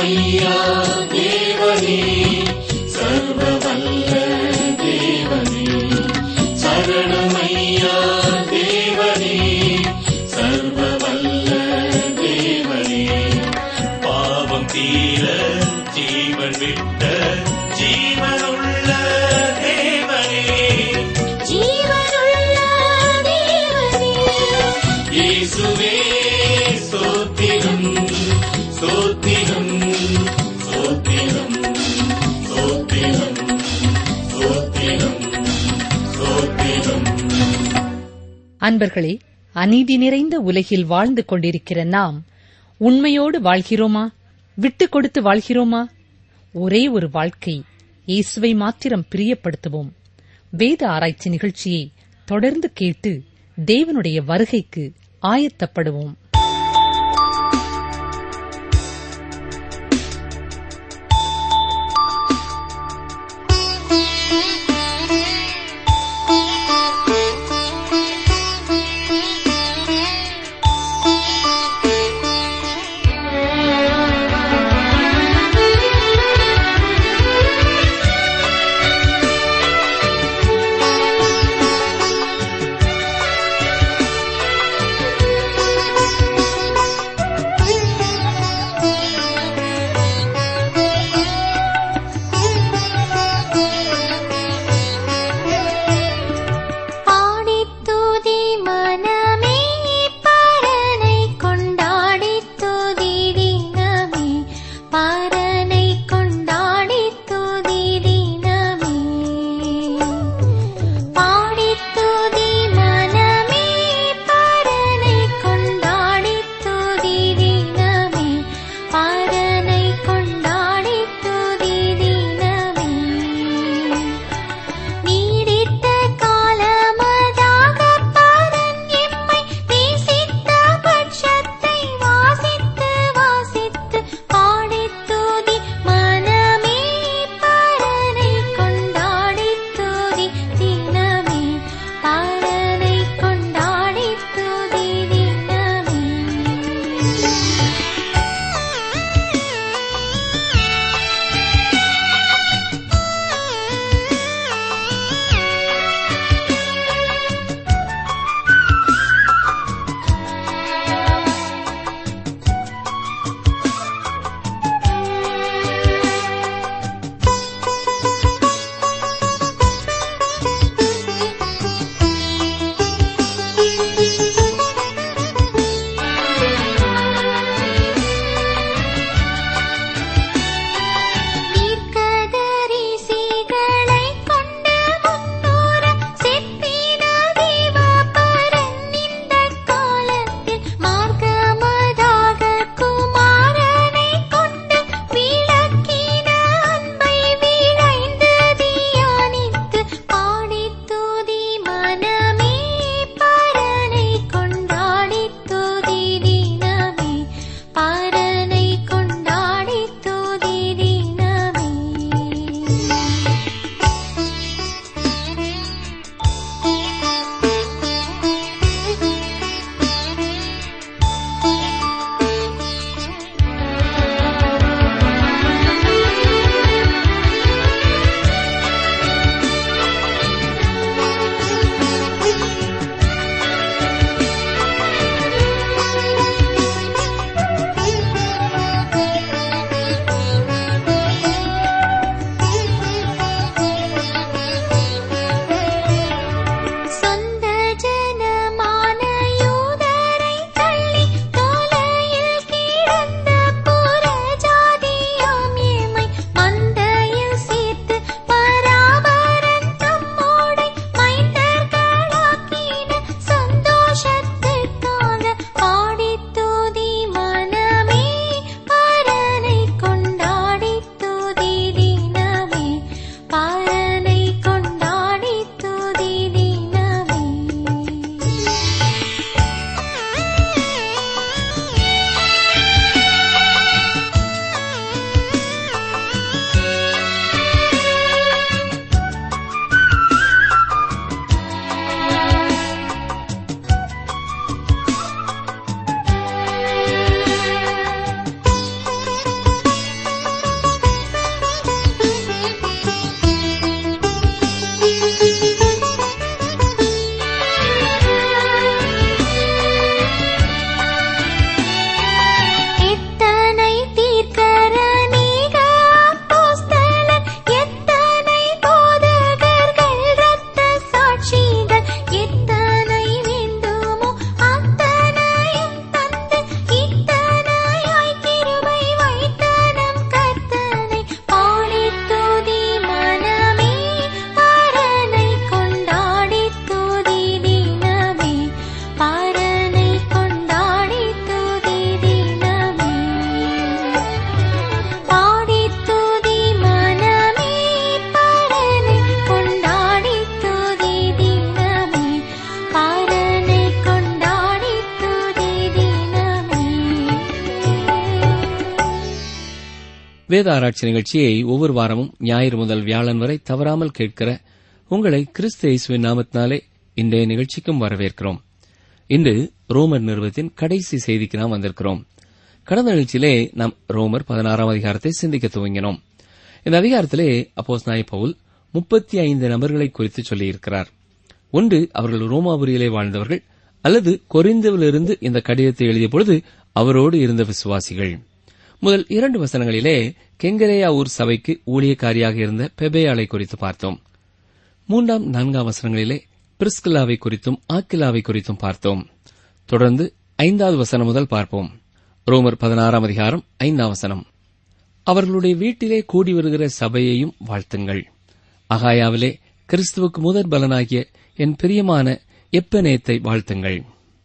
சரணமையா தேவனே சர்வ வல்ல தேவனே சரணமையா தேவனே சர்வ வல்ல தேவனே பாவம் தீர ஜீவன் விட்ட ஜீவனுள்ள தேவனே ஜீவனுள்ள தேவனே இயேசுவே ஸ்தோத்திரம் ஸ்தோத்திரம் ஸ்தோத்திரம் ஸ்தோத்திரம் ஸ்தோத்திரம் ஸ்தோத்திரம் அன்பர்களே அநீதி நிறைந்த உலகில் வாழ்ந்து கொண்டிருக்கிற நாம் உண்மையோடு வாழ்கிறோமா விட்டுக் கொடுத்து வாழ்கிறோமா ஒரே ஒரு வாழ்க்கை இயேசுவை மாத்திரம் பிரியப்படுத்துவோம் வேத ஆராய்ச்சி நிகழ்ச்சியை தொடர்ந்து கேட்டு தேவனுடைய வருகைக்கு ஆயத்தப்படுவோம் ஜீவனுள்ள வேத ஆராய்ச்சி நிகழ்ச்சியை ஒவ்வொரு வாரமும் ஞாயிறு முதல் வியாழன் வரை தவறாமல் கேட்கிற உங்களை கிறிஸ்து இயேசுவின் நாமத்தினாலே இன்றைய நிகழ்ச்சிக்கும் வரவேற்கிறோம் இன்று ரோமர் நிறுவத்தின் கடைசி செய்திக்கு நாம் வந்திருக்கிறோம் கடந்த நிகழ்ச்சியிலே நாம் ரோமர் பதினாறாம் அதிகாரத்தை சிந்திக்க துவங்கினோம் இந்த அதிகாரத்திலே அப்போஸ் நாய் பவுல் முப்பத்தி ஐந்து நபர்களை குறித்து சொல்லியிருக்கிறார் ஒன்று அவர்கள் ரோமாபுரியிலே வாழ்ந்தவர்கள் அல்லது கொரிந்துவிலிருந்து இந்த கடிதத்தை எழுதிய பொழுது அவரோடு இருந்த விசுவாசிகள் முதல் இரண்டு வசனங்களிலே கெங்கரேயா ஊர் சபைக்கு ஊழியக்காரியாக இருந்த பெபேயாளை குறித்து பார்த்தோம் மூன்றாம் நான்காம் வசனங்களிலே பிரிஸ்கில்லாவை குறித்தும் ஆக்கிலாவை குறித்தும் பார்த்தோம் தொடர்ந்து ஐந்தாவது வசனம் முதல் பார்ப்போம் ரோமர் பதினாறாம் அதிகாரம் ஐந்தாம் வசனம் அவர்களுடைய வீட்டிலே கூடி வருகிற சபையையும் வாழ்த்துங்கள் அகாயாவிலே கிறிஸ்துவுக்கு முதற் பலனாகிய என் பிரியமான எப்பனேத்தை வாழ்த்துங்கள்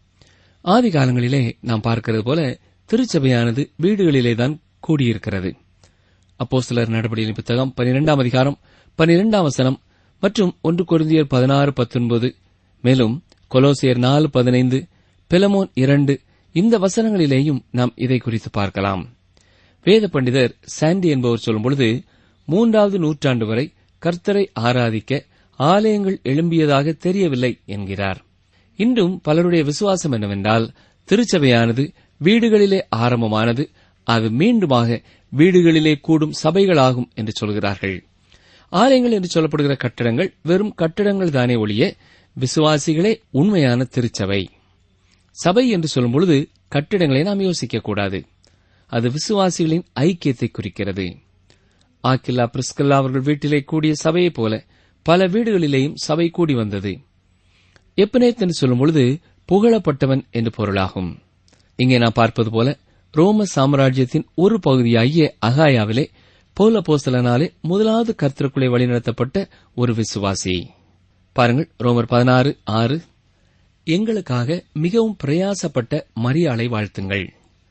ஆதி காலங்களிலே நாம் பார்க்கிறது போல திருச்சபையானது வீடுகளிலேதான் கூடியிருக்கிறது அப்போ சிலர் நடவடிக்கை புத்தகம் பனிரெண்டாம் அதிகாரம் பனிரெண்டாம் வசனம் மற்றும் ஒன்று கொரிந்தியர் பதினாறு பத்தொன்பது மேலும் கொலோசியர் நாலு பதினைந்து பிலமோன் இரண்டு இந்த வசனங்களிலேயும் நாம் இதை குறித்து பார்க்கலாம் வேத பண்டிதர் சாண்டி என்பவர் சொல்லும் பொழுது மூன்றாவது நூற்றாண்டு வரை கர்த்தரை ஆராதிக்க ஆலயங்கள் எழும்பியதாக தெரியவில்லை என்கிறார் இன்றும் பலருடைய விசுவாசம் என்னவென்றால் திருச்சபையானது வீடுகளிலே ஆரம்பமானது அது மீண்டுமாக வீடுகளிலே கூடும் சபைகளாகும் என்று சொல்கிறார்கள் ஆலயங்கள் என்று சொல்லப்படுகிற கட்டடங்கள் வெறும் கட்டடங்கள் தானே ஒழிய விசுவாசிகளே உண்மையான திருச்சபை சபை என்று சொல்லும் பொழுது கட்டிடங்களை நாம் யோசிக்கக்கூடாது அது விசுவாசிகளின் ஐக்கியத்தை குறிக்கிறது ஆக்கில்லா பிரிஸ்கல்லா அவர்கள் வீட்டிலே கூடிய சபையைப் போல பல வீடுகளிலேயும் சபை கூடி வந்தது எப்பனேத் என்று சொல்லும் பொழுது புகழப்பட்டவன் என்று பொருளாகும் இங்கே நாம் பார்ப்பது போல ரோம சாம்ராஜ்யத்தின் ஒரு பகுதியாகிய அகாயாவிலே பௌல போஸ்தலனாலே முதலாவது கர்த்தருக்குள்ளே வழிநடத்தப்பட்ட ஒரு விசுவாசி பாருங்கள் ரோமர் பதினாறு ஆறு எங்களுக்காக மிகவும் பிரயாசப்பட்ட மரியாளை வாழ்த்துங்கள்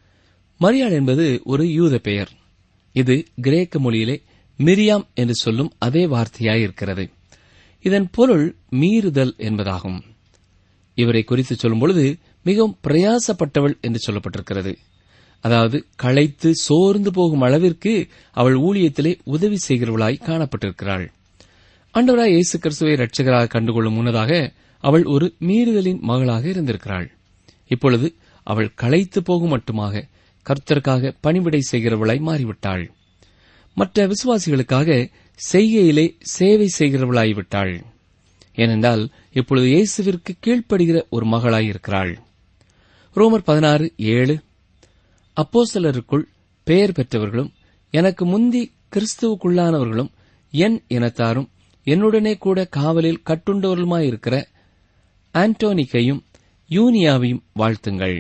மரியாள் என்பது ஒரு யூத பெயர் இது கிரேக்க மொழியிலே மிரியாம் என்று சொல்லும் அதே வார்த்தையாய் இருக்கிறது இதன் பொருள் மீறுதல் என்பதாகும் இவரை குறித்து சொல்லும் பொழுது மிகவும் பிரயாசப்பட்டவள் என்று சொல்லப்பட்டிருக்கிறது அதாவது களைத்து சோர்ந்து போகும் அளவிற்கு அவள் ஊழியத்திலே உதவி செய்கிறவளாய் காணப்பட்டிருக்கிறாள் ஆண்டவராய் இயேசு கிறிஸ்துவை ரட்சகராக கண்டுகொள்ளும் முன்னதாக அவள் ஒரு மீறுதலின் மகளாக இருந்திருக்கிறாள் இப்பொழுது அவள் களைத்து போகும் மட்டுமாக கர்த்தருக்காக பணிவிடை செய்கிறவளாய் மாறிவிட்டாள் மற்ற விசுவாசிகளுக்காக செய்கையிலே சேவை செய்கிறவளாய்விட்டாள் ஏனென்றால் இப்பொழுது இயேசுவிற்கு கீழ்ப்படுகிற ஒரு மகளாயிருக்கிறாள் ரோமர் பதினாறு ஏழு அப்போஸ்தலருக்குள் பெயர் பெற்றவர்களும் எனக்கு முந்தி கிறிஸ்துவுக்குள்ளானவர்களும் என் இனத்தாரும் என்னுடனே கூட காவலில் கட்டுண்டவர்களுமாயிருக்கிற ஆண்டோனிக்கையும் யூனியாவையும் வாழ்த்துங்கள்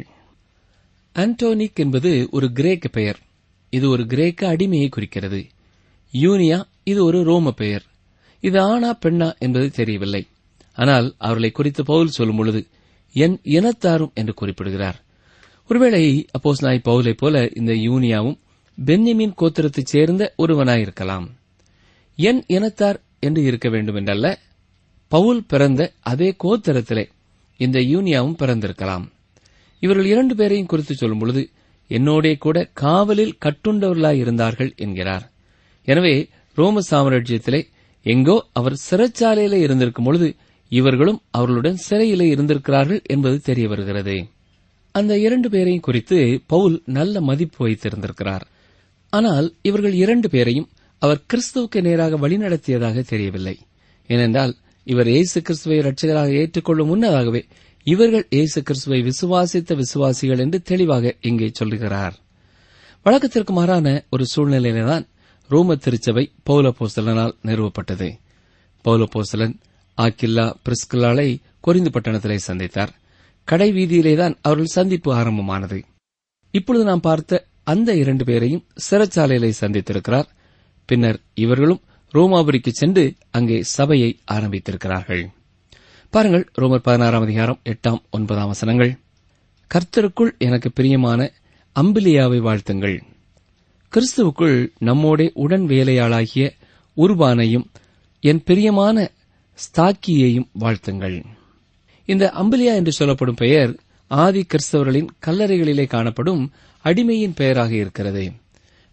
ஆண்டோனிக் என்பது ஒரு கிரேக்க பெயர் இது ஒரு கிரேக்க அடிமையை குறிக்கிறது யூனியா இது ஒரு ரோம பெயர் இது ஆணா பெண்ணா என்பது தெரியவில்லை ஆனால் அவர்களை குறித்து பவுல் சொல்லும் பொழுது என் இனத்தாரும் என்று குறிப்பிடுகிறார் ஒருவேளை அப்போஸ் நாய் பவுலைப் போல இந்த யூனியாவும் பென்யமின் கோத்திரத்தைச் சேர்ந்த ஒருவனாயிருக்கலாம் என் இனத்தார் என்று இருக்க வேண்டும் என்றல்ல பவுல் பிறந்த அதே கோத்திரத்திலே இந்த யூனியாவும் பிறந்திருக்கலாம் இவர்கள் இரண்டு பேரையும் குறித்து சொல்லும் பொழுது என்னோடே கூட காவலில் கட்டுண்டவர்களாய் இருந்தார்கள் என்கிறார் எனவே ரோம சாம்ராஜ்யத்திலே எங்கோ அவர் சிறைச்சாலையிலே இருந்திருக்கும் பொழுது இவர்களும் அவர்களுடன் சிறையிலே இருந்திருக்கிறார்கள் என்பது தெரிய வருகிறது அந்த இரண்டு பேரையும் குறித்து பவுல் நல்ல மதிப்பு வைத்திருந்திருக்கிறார் ஆனால் இவர்கள் இரண்டு பேரையும் அவர் கிறிஸ்துவுக்கு நேராக வழிநடத்தியதாக தெரியவில்லை ஏனென்றால் இவர் இயேசு கிறிஸ்துவை ரட்சகராக ஏற்றுக்கொள்ளும் முன்னதாகவே இவர்கள் இயேசு கிறிஸ்துவை விசுவாசித்த விசுவாசிகள் என்று தெளிவாக இங்கே சொல்லுகிறார் வழக்கத்திற்கு மாறான ஒரு சூழ்நிலையில்தான் ரோம திருச்சபை பௌலபோஸ்தலனால் நிறுவப்பட்டது பௌலபோஸ்தலன் ஆக்கில்லா பிரிஸ்கில்லாளை கொரிந்து பட்டணத்திலே சந்தித்தார் கடை வீதியிலேதான் அவர்கள் சந்திப்பு ஆரம்பமானது இப்பொழுது நாம் பார்த்த அந்த இரண்டு பேரையும் சிறைச்சாலையிலே சந்தித்திருக்கிறார் பின்னர் இவர்களும் ரோமாபுரிக்கு சென்று அங்கே சபையை ஆரம்பித்திருக்கிறார்கள் பாருங்கள் ரோமர் பதினாறாம் அதிகாரம் எட்டாம் ஒன்பதாம் வசனங்கள் கர்த்தருக்குள் எனக்கு பிரியமான அம்பிலியாவை வாழ்த்துங்கள் கிறிஸ்துவுக்குள் நம்மோடே உடன் வேலையாளாகிய உருபானையும் என் பிரியமான ஸ்தாக்கியையும் வாழ்த்துங்கள் இந்த அம்பிலியா என்று சொல்லப்படும் பெயர் ஆதி கிறிஸ்தவர்களின் கல்லறைகளிலே காணப்படும் அடிமையின் பெயராக இருக்கிறது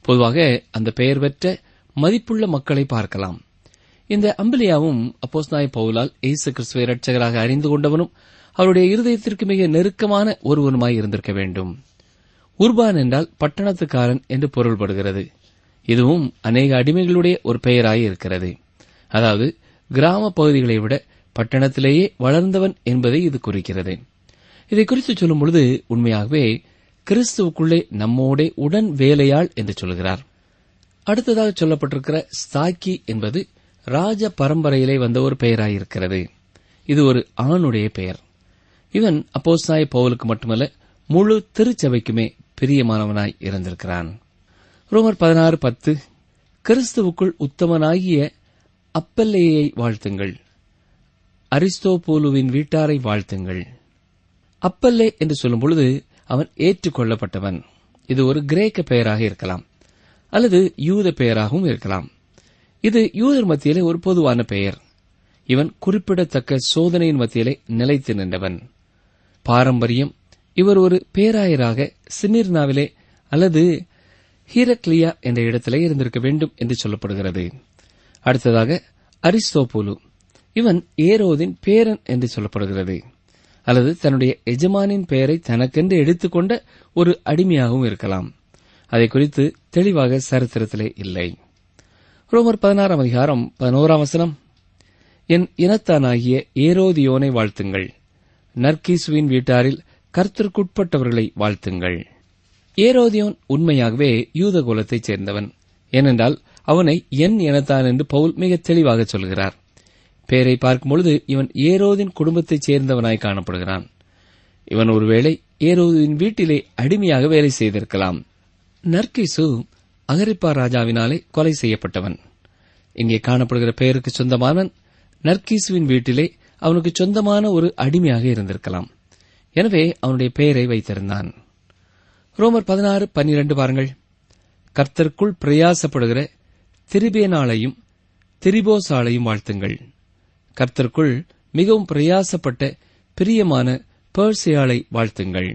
பொதுவாக அந்த பெயர் பெற்ற மதிப்புள்ள மக்களை பார்க்கலாம் இந்த அம்பிலியாவும் அப்போஸ்நாய் பவுலால் இயேசு கிறிஸ்துவை இரட்சகராக அறிந்து கொண்டவனும் அவருடைய இருதயத்திற்கு மிக நெருக்கமான ஒருவனுமாய் இருந்திருக்க வேண்டும் உர்பான் என்றால் பட்டணத்துக்காரன் என்று பொருள்படுகிறது இதுவும் அநேக அடிமைகளுடைய ஒரு பெயராய் இருக்கிறது அதாவது கிராம பகுதிகளை விட பட்டணத்திலேயே வளர்ந்தவன் என்பதை இது குறிக்கிறது இதை குறித்து சொல்லும் பொழுது உண்மையாகவே கிறிஸ்துவுக்குள்ளே நம்மோடே உடன் வேலையாள் என்று சொல்கிறார் அடுத்ததாக சொல்லப்பட்டிருக்கிற ஸ்தாக்கி என்பது ராஜ பரம்பரையிலே வந்த ஒரு பெயராயிருக்கிறது இது ஒரு ஆணுடைய பெயர் இவன் அப்போஸ்தாய பவுலுக்கு மட்டுமல்ல முழு திருச்சபைக்குமே பிரியமானவனாய் இருந்திருக்கிறான் ரோமர் பதினாறு பத்து கிறிஸ்துவுக்குள் உத்தமனாகிய அப்பல்லையை வாழ்த்துங்கள் அரிஸ்தோபோலுவின் வீட்டாரை வாழ்த்துங்கள் அப்பல்லே என்று சொல்லும் பொழுது அவன் ஏற்றுக்கொள்ளப்பட்டவன் இது ஒரு கிரேக்க பெயராக இருக்கலாம் அல்லது யூத பெயராகவும் இருக்கலாம் இது யூதர் மத்தியிலே ஒரு பொதுவான பெயர் இவன் குறிப்பிடத்தக்க சோதனையின் மத்தியிலே நிலைத்து நின்றவன் பாரம்பரியம் இவர் ஒரு பேராயராக சிமிர்னாவிலே அல்லது ஹீரக்லியா என்ற இடத்திலே இருந்திருக்க வேண்டும் என்று சொல்லப்படுகிறது அடுத்ததாக அரிஸ்தோபோலு இவன் ஏரோதின் பேரன் என்று சொல்லப்படுகிறது அல்லது தன்னுடைய எஜமானின் பெயரை தனக்கென்று எடுத்துக்கொண்ட ஒரு அடிமையாகவும் இருக்கலாம் அதை குறித்து தெளிவாக சரித்திரத்திலே இல்லை ரோமர் பதினாறாம் அதிகாரம் பதினோராம் வசனம் என் இனத்தானாகிய ஏரோதியோனை வாழ்த்துங்கள் நர்கீசுவின் வீட்டாரில் கர்த்தருக்குட்பட்டவர்களை வாழ்த்துங்கள் ஏரோதியோன் உண்மையாகவே யூத குலத்தைச் சேர்ந்தவன் ஏனென்றால் அவனை என் இனத்தான் என்று பவுல் மிக தெளிவாக சொல்கிறார் பெயரை பார்க்கும்பொழுது இவன் ஏரோதின் குடும்பத்தைச் சேர்ந்தவனாய் காணப்படுகிறான் இவன் ஒருவேளை ஏரோதின் வீட்டிலே அடிமையாக வேலை செய்திருக்கலாம் நர்கிசு அகரிப்பா ராஜாவினாலே கொலை செய்யப்பட்டவன் இங்கே காணப்படுகிற பெயருக்கு சொந்தமானவன் நர்கீசுவின் வீட்டிலே அவனுக்கு சொந்தமான ஒரு அடிமையாக இருந்திருக்கலாம் எனவே அவனுடைய பெயரை வைத்திருந்தான் ரோமர் பதினாறு பன்னிரண்டு பாருங்கள் கர்த்தருக்குள் பிரயாசப்படுகிற திரிபேனாளையும் திரிபோசாலையும் வாழ்த்துங்கள் கர்த்தருக்குள் மிகவும் பிரயாசப்பட்ட பிரியமான பேர்சியாளை வாழ்த்துங்கள்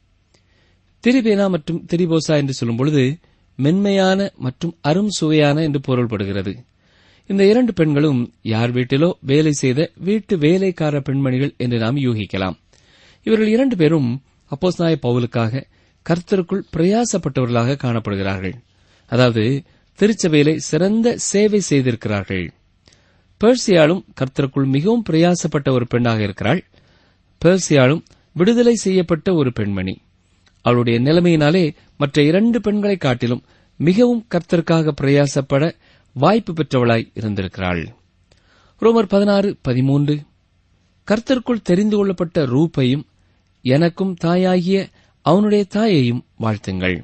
திரிபேனா மற்றும் திரிபோசா என்று சொல்லும் பொழுது மென்மையான மற்றும் அரும் சுவையான என்று பொருள்படுகிறது இந்த இரண்டு பெண்களும் யார் வீட்டிலோ வேலை செய்த வீட்டு வேலைக்கார பெண்மணிகள் என்று நாம் யூகிக்கலாம் இவர்கள் இரண்டு பேரும் அப்போஸ்நாய பவுலுக்காக கர்த்தருக்குள் பிரயாசப்பட்டவர்களாக காணப்படுகிறார்கள் அதாவது திருச்சபையிலே சிறந்த சேவை செய்திருக்கிறார்கள் பெர்சியாலும் கர்த்தருக்குள் மிகவும் பிரயாசப்பட்ட ஒரு பெண்ணாக இருக்கிறாள் பெர்சியாலும் விடுதலை செய்யப்பட்ட ஒரு பெண்மணி அவளுடைய நிலைமையினாலே மற்ற இரண்டு பெண்களை காட்டிலும் மிகவும் கர்த்தருக்காக பிரயாசப்பட வாய்ப்பு பெற்றவளாய் இருந்திருக்கிறாள் ரோமர் பதினாறு பதிமூன்று கர்த்தருக்குள் தெரிந்து கொள்ளப்பட்ட ரூப்பையும் எனக்கும் தாயாகிய அவனுடைய தாயையும் வாழ்த்துங்கள்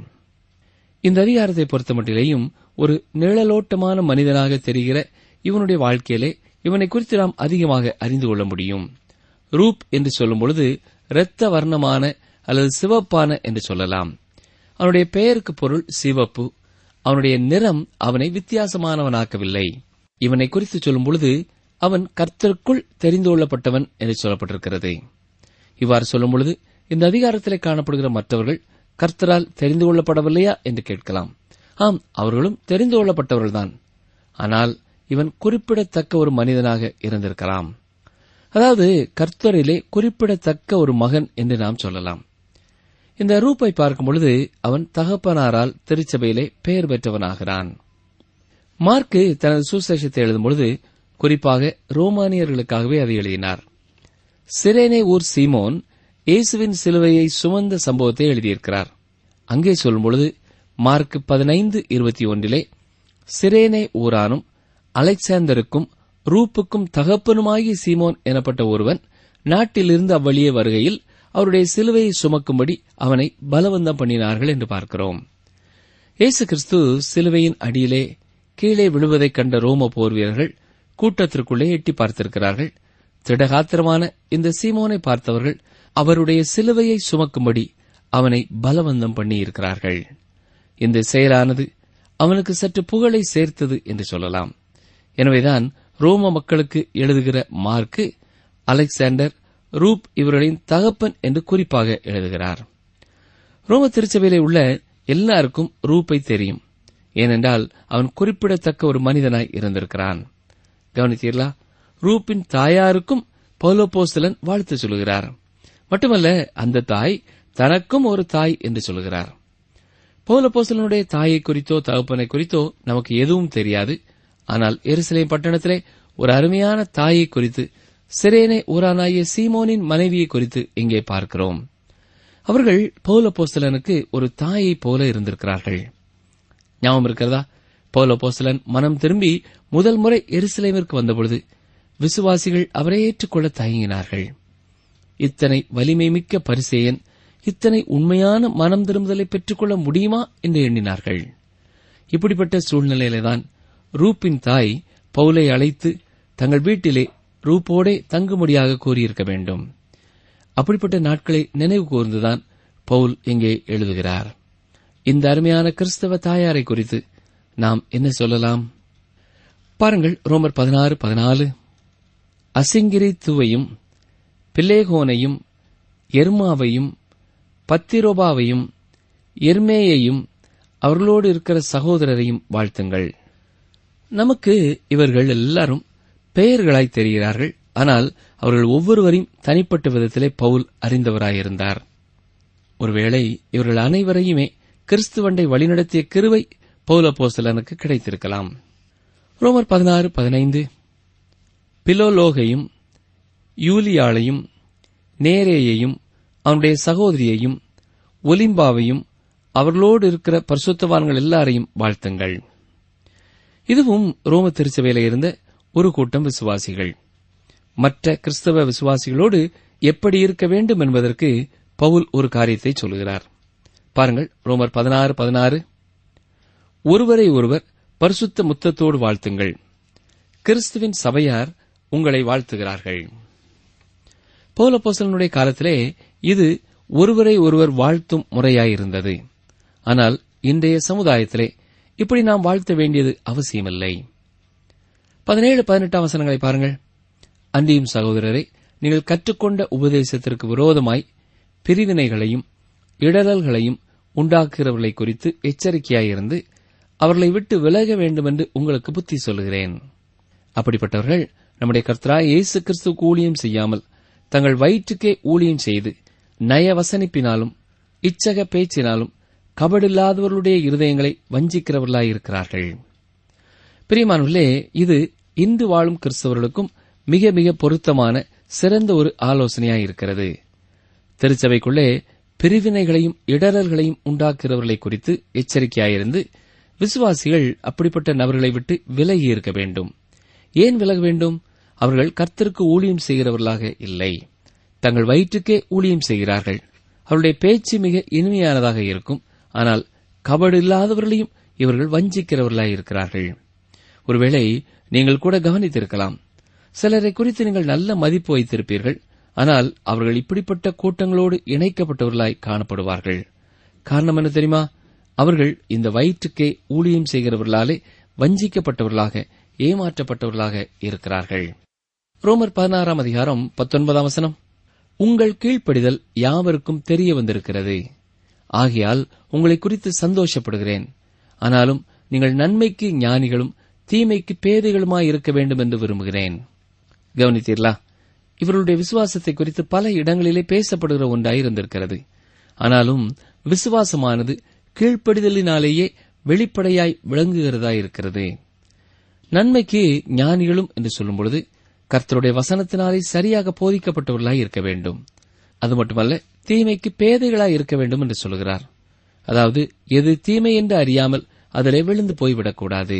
இந்த அதிகாரத்தை பொறுத்தமட்டிலேயும் ஒரு நிழலோட்டமான மனிதனாக தெரிகிற இவனுடைய வாழ்க்கையிலே இவனை குறித்து நாம் அதிகமாக அறிந்து கொள்ள முடியும் ரூப் என்று சொல்லும் பொழுது இரத்த வர்ணமான அல்லது சிவப்பான என்று சொல்லலாம் அவனுடைய பெயருக்கு பொருள் சிவப்பு அவனுடைய நிறம் அவனை வித்தியாசமானவனாக்கவில்லை இவனை குறித்து சொல்லும் பொழுது அவன் கர்த்தருக்குள் தெரிந்து கொள்ளப்பட்டவன் என்று சொல்லப்பட்டிருக்கிறது இவ்வாறு சொல்லும் பொழுது இந்த அதிகாரத்திலே காணப்படுகிற மற்றவர்கள் கர்த்தரால் தெரிந்து கொள்ளப்படவில்லையா என்று கேட்கலாம் ஆம் அவர்களும் தெரிந்து கொள்ளப்பட்டவர்கள்தான் ஆனால் இவன் குறிப்பிடத்தக்க ஒரு மனிதனாக இருந்திருக்கலாம் அதாவது கர்த்தரிலே குறிப்பிடத்தக்க ஒரு மகன் என்று நாம் சொல்லலாம் இந்த ரூப்பை பார்க்கும் பொழுது அவன் தகப்பனாரால் திருச்சபையிலே பெயர் பெற்றவனாகிறான் மார்க்கு தனது சுசேஷத்தை எழுதும் பொழுது குறிப்பாக ரோமானியர்களுக்காகவே அதை எழுதினார் சிரேனே ஊர் சீமோன் இயேசுவின் சிலுவையை சுமந்த சம்பவத்தை எழுதியிருக்கிறார் அங்கே சொல்லும் பொழுது மார்க் பதினைந்து இருபத்தி ஒன்றிலே சிரேனே ஊரானும் அலெக்சாந்தருக்கும் ரூப்புக்கும் தகப்பனுமாகிய சீமோன் எனப்பட்ட ஒருவன் நாட்டிலிருந்து அவ்வழியே வருகையில் அவருடைய சிலுவையை சுமக்கும்படி அவனை பலவந்தம் பண்ணினார்கள் என்று பார்க்கிறோம் இயேசு கிறிஸ்து சிலுவையின் அடியிலே கீழே விழுவதைக் கண்ட ரோம போர் வீரர்கள் கூட்டத்திற்குள்ளே எட்டி பார்த்திருக்கிறார்கள் திடகாத்திரமான இந்த சீமோனை பார்த்தவர்கள் அவருடைய சிலுவையை சுமக்கும்படி அவனை பலவந்தம் பண்ணியிருக்கிறார்கள் இந்த செயலானது அவனுக்கு சற்று புகழை சேர்த்தது என்று சொல்லலாம் எனவேதான் ரோம மக்களுக்கு எழுதுகிற மார்க்கு அலெக்சாண்டர் ரூப் இவர்களின் தகப்பன் என்று குறிப்பாக எழுதுகிறார் ரோம திருச்சபையிலே உள்ள எல்லாருக்கும் ரூப்பை தெரியும் ஏனென்றால் அவன் குறிப்பிடத்தக்க ஒரு மனிதனாய் இருந்திருக்கிறான் கவனித்தீர்களா ரூப்பின் தாயாருக்கும் பௌலோபோஸ்தலன் வாழ்த்து சொல்கிறார் மட்டுமல்ல அந்த தாய் தனக்கும் ஒரு தாய் என்று சொல்கிறார் பௌலப்போஸ்தலனுடைய தாயை குறித்தோ தகப்பனை குறித்தோ நமக்கு எதுவும் தெரியாது ஆனால் எருசலேம் பட்டணத்திலே ஒரு அருமையான தாயை குறித்து சிரேனே ஊரானாகிய சீமோனின் மனைவியை குறித்து இங்கே பார்க்கிறோம் அவர்கள் பௌலப்போஸ்தலனுக்கு ஒரு தாயைப் போல இருந்திருக்கிறார்கள் ஞாபகம் இருக்கிறதா பௌலப்போஸ்தலன் மனம் திரும்பி முதல் முறை எருசலேமிற்கு வந்தபொழுது விசுவாசிகள் அவரை ஏற்றுக்கொள்ள தயங்கினார்கள் இத்தனை வலிமை மிக்க பரிசேயன் இத்தனை உண்மையான மனம் திரும்புதலை பெற்றுக்கொள்ள முடியுமா என்று எண்ணினார்கள் இப்படிப்பட்ட சூழ்நிலையில்தான் ரூப்பின் தாய் பவுலை அழைத்து தங்கள் வீட்டிலே ரூப்போடே தங்கும்படியாக கூறியிருக்க வேண்டும் அப்படிப்பட்ட நாட்களை நினைவு கூர்ந்துதான் பவுல் இங்கே எழுதுகிறார் இந்த அருமையான கிறிஸ்தவ தாயாரை குறித்து நாம் என்ன சொல்லலாம் பாருங்கள் ரோமர் பதினாறு பதினாலு அசிங்கிரி துவையும் பில்லேகோனையும் எர்மாவையும் பத்திரோபாவையும் எர்மேயையும் அவர்களோடு இருக்கிற சகோதரரையும் வாழ்த்துங்கள் நமக்கு இவர்கள் எல்லாரும் பெயர்களாய் தெரிகிறார்கள் ஆனால் அவர்கள் ஒவ்வொருவரையும் தனிப்பட்ட விதத்திலே பவுல் அறிந்தவராயிருந்தார் ஒருவேளை இவர்கள் அனைவரையுமே கிறிஸ்துவண்டை வழிநடத்திய கிருவை பௌலப்போஸ்தலனுக்கு கிடைத்திருக்கலாம் ரோமர் பதினாறு பதினைந்து பிலோலோகையும் யூலியாளையும் நேரேயையும் அவனுடைய சகோதரியையும் ஒலிம்பாவையும் அவர்களோடு இருக்கிற பரிசுத்தவான்கள் எல்லாரையும் வாழ்த்துங்கள் இதுவும் ரோம திருச்சபையில இருந்த ஒரு கூட்டம் விசுவாசிகள் மற்ற கிறிஸ்தவ விசுவாசிகளோடு எப்படி இருக்க வேண்டும் என்பதற்கு பவுல் ஒரு காரியத்தை சொல்கிறார் பாருங்கள் ரோமர் பதினாறு பதினாறு ஒருவரை ஒருவர் பரிசுத்த முத்தத்தோடு வாழ்த்துங்கள் கிறிஸ்துவின் சபையார் உங்களை வாழ்த்துகிறார்கள் பௌலப்போசலனுடைய காலத்திலே இது ஒருவரை ஒருவர் வாழ்த்தும் முறையாயிருந்தது ஆனால் இன்றைய சமுதாயத்திலே இப்படி நாம் வாழ்த்த வேண்டியது அவசியமில்லை பதினேழு பதினெட்டாம் வசனங்களை பாருங்கள் அன்றியும் சகோதரரை நீங்கள் கற்றுக்கொண்ட உபதேசத்திற்கு விரோதமாய் பிரிவினைகளையும் இடரல்களையும் உண்டாக்குகிறவர்களை குறித்து எச்சரிக்கையாயிருந்து அவர்களை விட்டு விலக வேண்டுமென்று உங்களுக்கு புத்தி சொல்லுகிறேன் அப்படிப்பட்டவர்கள் நம்முடைய கர்த்தராய் இயேசு கிறிஸ்துவுக்கு ஊழியம் செய்யாமல் தங்கள் வயிற்றுக்கே ஊழியம் செய்து நயவசனிப்பினாலும் இச்சக பேச்சினாலும் கபடில்லாதவர்களுடைய இருதயங்களை வஞ்சிக்கிறவர்களாயிருக்கிறார்கள் பிரியமானவர்களே இது இன்று வாழும் கிறிஸ்தவர்களுக்கும் மிக மிக பொருத்தமான சிறந்த ஒரு ஆலோசனையாயிருக்கிறது திருச்சபைக்குள்ளே பிரிவினைகளையும் இடரல்களையும் உண்டாக்குகிறவர்களை குறித்து எச்சரிக்கையாயிருந்து விசுவாசிகள் அப்படிப்பட்ட நபர்களை விட்டு விலகி இருக்க வேண்டும் ஏன் விலக வேண்டும் அவர்கள் கர்த்தருக்கு ஊழியம் செய்கிறவர்களாக இல்லை தங்கள் வயிற்றுக்கே ஊழியம் செய்கிறார்கள் அவருடைய பேச்சு மிக இனிமையானதாக இருக்கும் ஆனால் கபடு இல்லாதவர்களையும் இவர்கள் வஞ்சிக்கிறவர்களாய் இருக்கிறார்கள் ஒருவேளை நீங்கள் கூட கவனித்திருக்கலாம் சிலரை குறித்து நீங்கள் நல்ல மதிப்பு வைத்திருப்பீர்கள் ஆனால் அவர்கள் இப்படிப்பட்ட கூட்டங்களோடு இணைக்கப்பட்டவர்களாய் காணப்படுவார்கள் காரணம் என்ன தெரியுமா அவர்கள் இந்த வயிற்றுக்கே ஊழியம் செய்கிறவர்களாலே வஞ்சிக்கப்பட்டவர்களாக ஏமாற்றப்பட்டவர்களாக இருக்கிறார்கள் ரோமர் பதினாறாம் அதிகாரம் பத்தொன்பதாம் வசனம் உங்கள் கீழ்ப்படிதல் யாவருக்கும் தெரிய வந்திருக்கிறது ஆகையால் உங்களை குறித்து சந்தோஷப்படுகிறேன் ஆனாலும் நீங்கள் நன்மைக்கு ஞானிகளும் தீமைக்கு பேதைகளுமாய் இருக்க வேண்டும் என்று விரும்புகிறேன் கவனித்தீர்களா இவர்களுடைய விசுவாசத்தை குறித்து பல இடங்களிலே பேசப்படுகிற ஒன்றாய் இருந்திருக்கிறது ஆனாலும் விசுவாசமானது கீழ்ப்படிதலினாலேயே வெளிப்படையாய் விளங்குகிறதா இருக்கிறது நன்மைக்கு ஞானிகளும் என்று சொல்லும் பொழுது கர்த்தருடைய வசனத்தினாலே சரியாக போதிக்கப்பட்டவர்களாய் இருக்க வேண்டும் அது மட்டுமல்ல தீமைக்கு பேதைகளாய் இருக்க வேண்டும் என்று சொல்கிறார் அதாவது எது தீமை என்று அறியாமல் அதிலே விழுந்து போய்விடக்கூடாது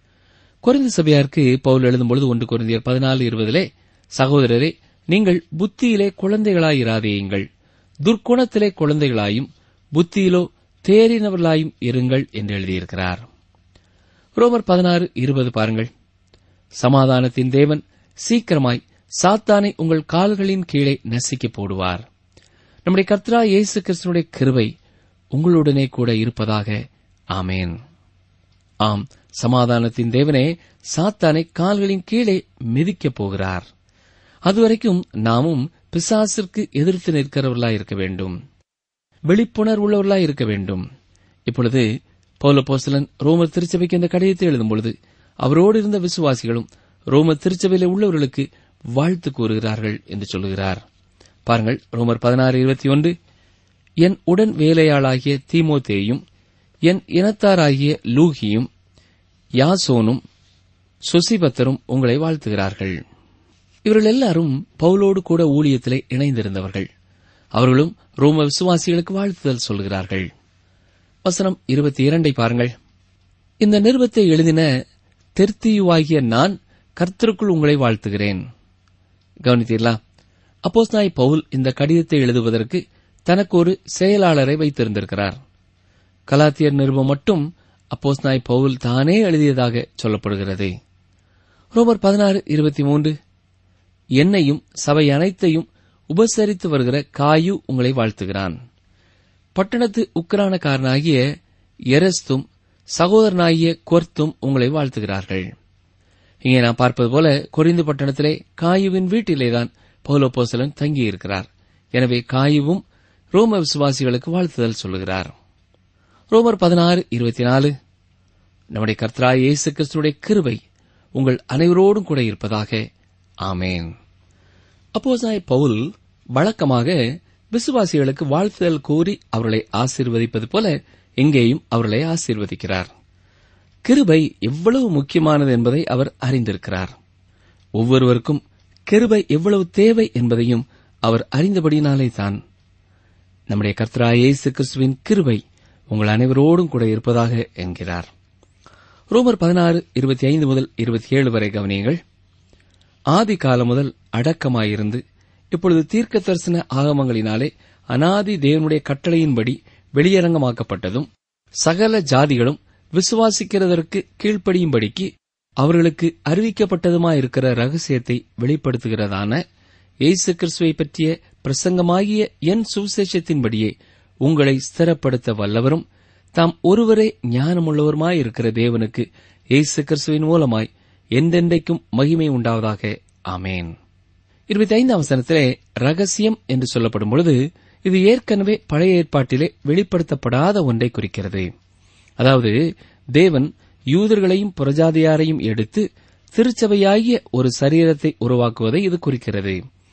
குறைந்த சபையாருக்கு பவுல் எழுதும்பொழுது ஒன்று குறைந்தியர் பதினாலு இருபதிலே சகோதரரே நீங்கள் புத்தியிலே குழந்தைகளாயிராதேயுங்கள் துர்க்குணத்திலே குழந்தைகளாயும் புத்தியிலோ தேறினவர்களாயும் இருங்கள் என்று எழுதியிருக்கிறார் ரோமர் பதினாறு இருபது பாருங்கள் சமாதானத்தின் தேவன் சீக்கிரமாய் சாத்தானை உங்கள் கால்களின் கீழே நசுக்கி போடுவார் நம்முடைய கர்த்தரா இயேசு கிறிஸ்தனுடைய கிருபை உங்களுடனே கூட இருப்பதாக ஆமேன் ஆம் சமாதானத்தின் தேவனே சாத்தானை கால்களின் கீழே மிதிக்கப் போகிறார் அதுவரைக்கும் நாமும் பிசாசிற்கு எதிர்த்து நிற்கிறவர்களாய் இருக்க வேண்டும் விழிப்புணர்வுள்ளவர்களாய் இருக்க வேண்டும் இப்பொழுது பௌலப்போஸ்தலன் ரோமர் திருச்சபைக்கு இந்த கடிதத்தை எழுதும் பொழுது அவரோடு இருந்த விசுவாசிகளும் ரோமர் திருச்சபையிலே உள்ளவர்களுக்கு வாழ்த்து கூறுகிறார்கள் என்று சொல்லுகிறார் பாருங்கள் ரோமர் பதினாறு இருபத்தி ஒன்று என் உடன் வேலையாளாகிய தீமோத்தேயும் என் இனத்தாராகிய லூகியும் யாசோனும் சுசிபத்தரும் உங்களை வாழ்த்துகிறார்கள் இவர்கள் எல்லாரும் பவுலோடு கூட ஊழியத்திலே இணைந்திருந்தவர்கள் அவர்களும் ரோம விசுவாசிகளுக்கு வாழ்த்துதல் சொல்கிறார்கள் வசனம் இருபத்தி இரண்டை பாருங்கள் இந்த நிருபத்தை எழுதின தெர்த்தியுவாகிய நான் கர்த்தருக்குள் உங்களை வாழ்த்துகிறேன் கவனித்தீர்களா அப்போஸ்தாய் பவுல் இந்த கடிதத்தை எழுதுவதற்கு தனக்கு ஒரு செயலாளரை வைத்திருந்திருக்கிறார் கலாத்தியர் நிருபம் மட்டும் அப்போஸ்தாய் பவுல் தானே எழுதியதாக சொல்லப்படுகிறது ரோமர் பதினாறு இருபத்தி மூன்று என்னையும் சபை அனைத்தையும் உபசரித்து வருகிற காயு உங்களை வாழ்த்துகிறான் பட்டணத்து உக்கிரானக்காரனாகிய எரஸ்தும் சகோதரனாகிய கொர்த்தும் உங்களை வாழ்த்துகிறார்கள் இங்கே நாம் பார்ப்பது போல கொரிந்து பட்டணத்திலே காயுவின் வீட்டிலேதான் பௌலோப்போசலன் தங்கியிருக்கிறார் எனவே காயுவும் ரோம விசுவாசிகளுக்கு வாழ்த்துதல் சொல்லுகிறார் ரோமர் பதினாறு இருபத்தி நாலு நம்முடைய கர்த்தராய் இயேசு கிறிஸ்துடைய கிருபை உங்கள் அனைவரோடும் கூட இருப்பதாக ஆமேன் அப்போசாய் பவுல் வழக்கமாக விசுவாசிகளுக்கு வாழ்த்துதல் கூறி அவர்களை ஆசீர்வதிப்பது போல எங்கேயும் அவர்களை ஆசீர்வதிக்கிறார் கிருபை எவ்வளவு முக்கியமானது என்பதை அவர் அறிந்திருக்கிறார் ஒவ்வொருவருக்கும் கிருபை எவ்வளவு தேவை என்பதையும் அவர் அறிந்தபடினாலே தான் நம்முடைய கர்த்தராய் இயேசு கிறிஸ்துவின் கிருபை உங்கள் அனைவரோடும் கூட இருப்பதாக என்கிறார் ரோமர் பதினாறு இருபத்தி ஐந்து முதல் இருபத்தி ஏழு வரை கவனியுங்கள் ஆதி காலம் முதல் அடக்கமாயிருந்து இப்பொழுது தீர்க்க தரிசன ஆகமங்களினாலே அனாதி தேவனுடைய கட்டளையின்படி வெளியரங்கமாக்கப்பட்டதும் சகல ஜாதிகளும் விசுவாசிக்கிறதற்கு கீழ்ப்படியும்படிக்கு அவர்களுக்கு அறிவிக்கப்பட்டதுமாயிருக்கிற ரகசியத்தை வெளிப்படுத்துகிறதான இயேசு கிறிஸ்துவை பற்றிய பிரசங்கமாகிய என் சுவிசேஷத்தின்படியே உங்களை ஸ்திரப்படுத்த வல்லவரும் தாம் ஒருவரே ஞானமுள்ளவருமாயிருக்கிற தேவனுக்கு இயேசு கிறிஸ்துவின் மூலமாய் என்றென்றைக்கும் மகிமை உண்டாவதாக ஆமேன் இருபத்தி ஐந்தாம் வசனத்திலே ரகசியம் என்று சொல்லப்படும் பொழுது இது ஏற்கனவே பழைய ஏற்பாட்டிலே வெளிப்படுத்தப்படாத ஒன்றை குறிக்கிறது அதாவது தேவன் யூதர்களையும் புரஜாதியாரையும் எடுத்து திருச்சபையாகிய ஒரு சரீரத்தை உருவாக்குவதை இது குறிக்கிறது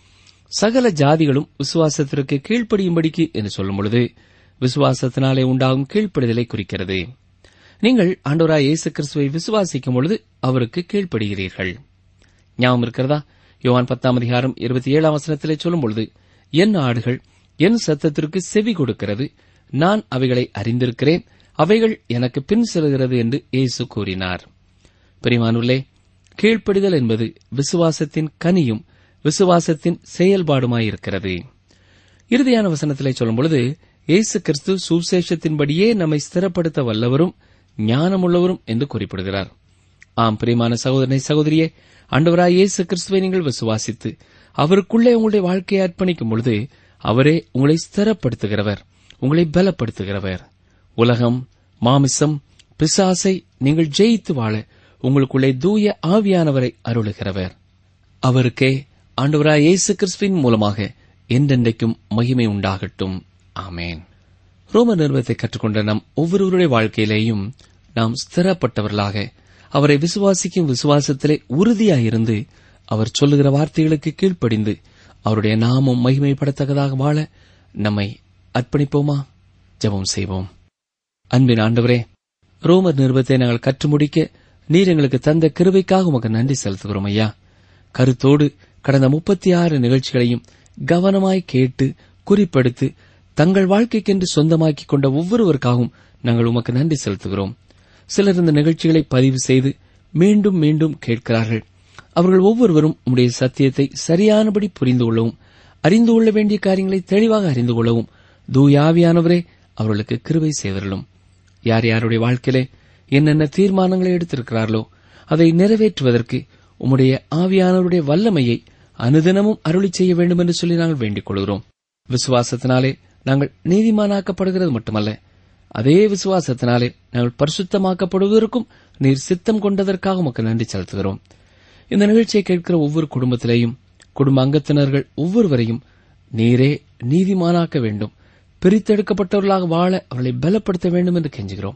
சகல ஜாதிகளும் விசுவாசத்திற்கு கீழ்ப்படியும்படிக்கு என்று சொல்லும் பொழுது விசுவாசத்தினாலே உண்டாகும் கீழ்ப்படிதலை குறிக்கிறது நீங்கள் ஆண்டவராய் இயேசு கிறிஸ்துவை விசுவாசிக்கும் பொழுது அவருக்கு கீழ்ப்படுகிறீர்கள் ஞாபகம் இருக்கிறதா யோவான் பத்தாம் அதிகாரம் இருபத்தி ஏழாம் வசனத்திலே சொல்லும் பொழுது என் ஆடுகள் என் சத்தத்திற்கு செவி கொடுக்கிறது நான் அவைகளை அறிந்திருக்கிறேன் அவைகள் எனக்கு பின் செல்கிறது என்று இயேசு கூறினார் பெரியமானுள்ளே கீழ்ப்படிதல் என்பது விசுவாசத்தின் கனியும் விசுவாசத்தின் செயல்பாடுமாயிருக்கிறது இறுதியான வசனத்திலே சொல்லும் பொழுது இயேசு கிறிஸ்து சுசேஷத்தின்படியே நம்மை ஸ்திரப்படுத்த வல்லவரும் ஞானமுள்ளவரும் என்று குறிப்பிடுகிறார் ஆம் பிரியமான சகோதரனை சகோதரியே ஆண்டவராய் இயேசு கிறிஸ்துவை நீங்கள் விசுவாசித்து அவருக்குள்ளே உங்களுடைய வாழ்க்கையை அர்ப்பணிக்கும் பொழுது அவரே உங்களை ஸ்திரப்படுத்துகிறவர் உங்களை பலப்படுத்துகிறவர் உலகம் மாமிசம் பிசாசை நீங்கள் ஜெயித்து வாழ உங்களுக்குள்ளே தூய ஆவியானவரை அருளுகிறவர் அவருக்கே ஆண்டவராய் இயேசு கிறிஸ்துவின் மூலமாக என்றென்றைக்கும் மகிமை உண்டாகட்டும் ஆமேன் ரோம நிறுவத்தை கற்றுக்கொண்ட நம் ஒவ்வொருவருடைய வாழ்க்கையிலேயும் நாம் ஸ்திரப்பட்டவர்களாக அவரை விசுவாசிக்கும் விசுவாசத்திலே உறுதியாயிருந்து அவர் சொல்லுகிற வார்த்தைகளுக்கு கீழ்ப்படிந்து அவருடைய நாமம் மகிமைப்படத்தக்கதாக வாழ நம்மை அர்ப்பணிப்போமா ஜெபம் செய்வோம் அன்பின் ஆண்டவரே ரோமர் நிறுவத்தை நாங்கள் கற்று முடிக்க நீர் எங்களுக்கு தந்த கிருபைக்காக உமக்கு நன்றி செலுத்துகிறோம் ஐயா கருத்தோடு கடந்த முப்பத்தி ஆறு நிகழ்ச்சிகளையும் கவனமாய் கேட்டு குறிப்பெடுத்து தங்கள் வாழ்க்கைக்கென்று சொந்தமாக்கிக் கொண்ட ஒவ்வொருவருக்காகவும் நாங்கள் உமக்கு நன்றி செலுத்துகிறோம் சிலர் இந்த நிகழ்ச்சிகளை பதிவு செய்து மீண்டும் மீண்டும் கேட்கிறார்கள் அவர்கள் ஒவ்வொருவரும் உம்முடைய சத்தியத்தை சரியானபடி புரிந்து கொள்ளவும் அறிந்து கொள்ள வேண்டிய காரியங்களை தெளிவாக அறிந்து கொள்ளவும் தூயாவியானவரே அவர்களுக்கு கிருபை செய்தருளும் யார் யாருடைய வாழ்க்கையிலே என்னென்ன தீர்மானங்களை எடுத்திருக்கிறார்களோ அதை நிறைவேற்றுவதற்கு உம்முடைய ஆவியானவருடைய வல்லமையை அனுதினமும் அருளி செய்ய வேண்டும் என்று சொல்லி நாங்கள் வேண்டிக் கொள்கிறோம் விசுவாசத்தினாலே நாங்கள் நீதிமானாக்கப்படுகிறது மட்டுமல்ல அதே விசுவாசத்தினாலே நாங்கள் பரிசுத்தமாக்கப்படுவதற்கும் நீர் சித்தம் கொண்டதற்காக உமக்கு நன்றி செலுத்துகிறோம் இந்த நிகழ்ச்சியை கேட்கிற ஒவ்வொரு குடும்பத்திலேயும் குடும்ப அங்கத்தினர்கள் ஒவ்வொருவரையும் நீரே நீதிமானாக்க வேண்டும் பிரித்தெடுக்கப்பட்டவர்களாக வாழ அவர்களை பலப்படுத்த வேண்டும் என்று கெஞ்சுகிறோம்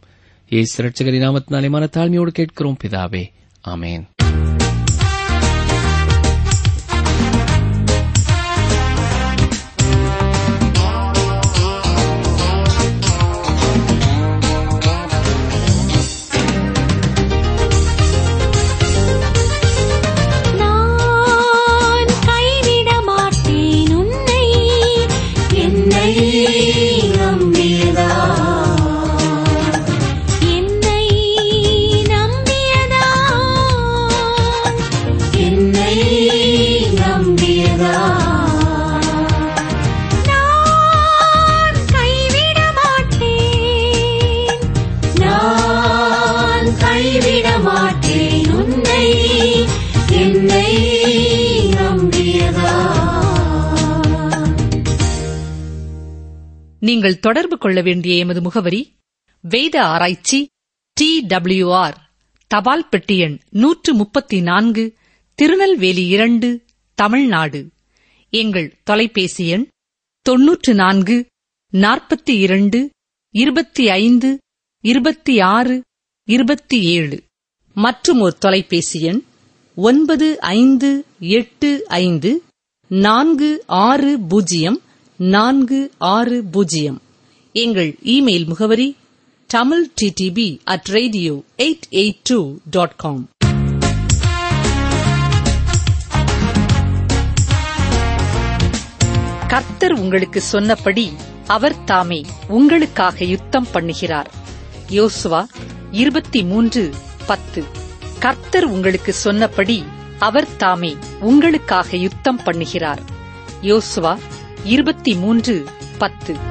ஏசு ரட்சகரி நாமத்தினாலே மன தாழ்மையோடு கேட்கிறோம் பிதாவே ஆமேன் நான் கைவிட மாட்டேன் உன்னை என்னை நம்பியதா என்னை நம்பியதா என்னை நம்பியதா நான் கைவிட மாட்டேன் நான் கைவிட மாட்டேன் உன்னை என்னை நம்பியதா நீங்கள் தொடர்பு கொள்ள வேண்டிய எமது முகவரி வேத ஆராய்ச்சி டி ஆர் தபால் பெட்டி எண் நூற்று முப்பத்தி நான்கு திருநெல்வேலி இரண்டு தமிழ்நாடு எங்கள் தொலைபேசி எண் தொன்னூற்று நான்கு நாற்பத்தி இரண்டு இருபத்தி ஐந்து இருபத்தி ஆறு இருபத்தி ஏழு மற்றும் ஒரு தொலைபேசி எண் ஒன்பது ஐந்து எட்டு ஐந்து நான்கு ஆறு பூஜ்ஜியம் நான்கு ஆறு பூஜ்ஜியம் எங்கள் இமெயில் முகவரி Tamil DTP at radio eight eight two dot com கர்த்தர் உங்களுக்கு சொன்னபடி அவர் தாமே உங்களுக்காக யுத்தம் பண்ணுகிறார் யோசுவா இருபத்தி மூன்று பத்து கர்த்தர் உங்களுக்கு சொன்னபடி அவர் தாமே உங்களுக்காக யுத்தம் பண்ணுகிறார் யோசுவா இருபத்தி மூன்று பத்து